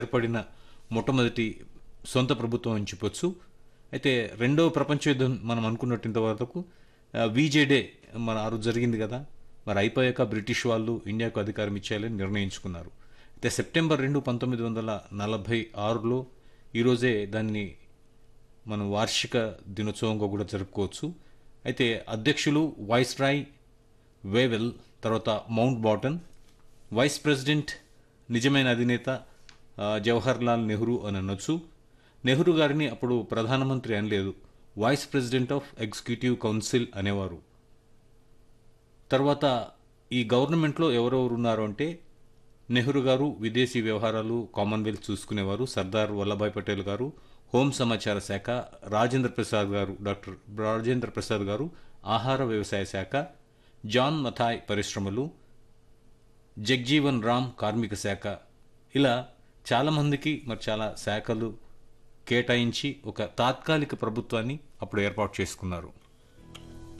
ఏర్పడిన మొట్టమొదటి సొంత ప్రభుత్వం అని చెప్పొచ్చు అయితే రెండవ ప్రపంచ యుద్ధం మనం అనుకున్నట్టు ఇంతవరకు వీజే డే మన ఆ రోజు జరిగింది కదా మరి అయిపోయాక బ్రిటిష్ వాళ్ళు ఇండియాకు అధికారం ఇచ్చేయాలని నిర్ణయించుకున్నారు అయితే సెప్టెంబర్ రెండు పంతొమ్మిది వందల నలభై ఆరులో ఈరోజే దాన్ని మనం వార్షిక దినోత్సవంగా కూడా జరుపుకోవచ్చు అయితే అధ్యక్షులు వైస్ రాయ్ వేవెల్ తర్వాత మౌంట్ బాటన్ వైస్ ప్రెసిడెంట్ నిజమైన అధినేత ఆ, జవహర్ లాల్ నెహ్రూ అని అనొచ్చు నెహ్రూ గారిని అప్పుడు ప్రధానమంత్రి అనలేదు vice president of executive council అనేవారు తర్వాత ఈ గవర్నమెంట్లో ఎవరెవరు ఉన్నారు అంటే నెహ్రూ గారు విదేశీ వ్యవహారాలు కామన్వెల్త్ చూసుకునేవారు సర్దార్ వల్లభాయ్ పటేల్ గారు హోం సమాచార శాఖ రాజేంద్ర ప్రసాద్ గారు డాక్టర్ రాజేంద్ర ప్రసాద్ గారు ఆహార వ్యవసాయ శాఖ జాన్ మథాయ్ పరిశ్రమలు జగ్జీవన్ రామ్ కార్మిక శాఖ ఇలా చాలామందికి మరి చాలా శాఖలు కేటాయించి ఒక తాత్కాలిక ప్రభుత్వాన్ని అప్పుడు ఏర్పాటు చేసుకున్నారు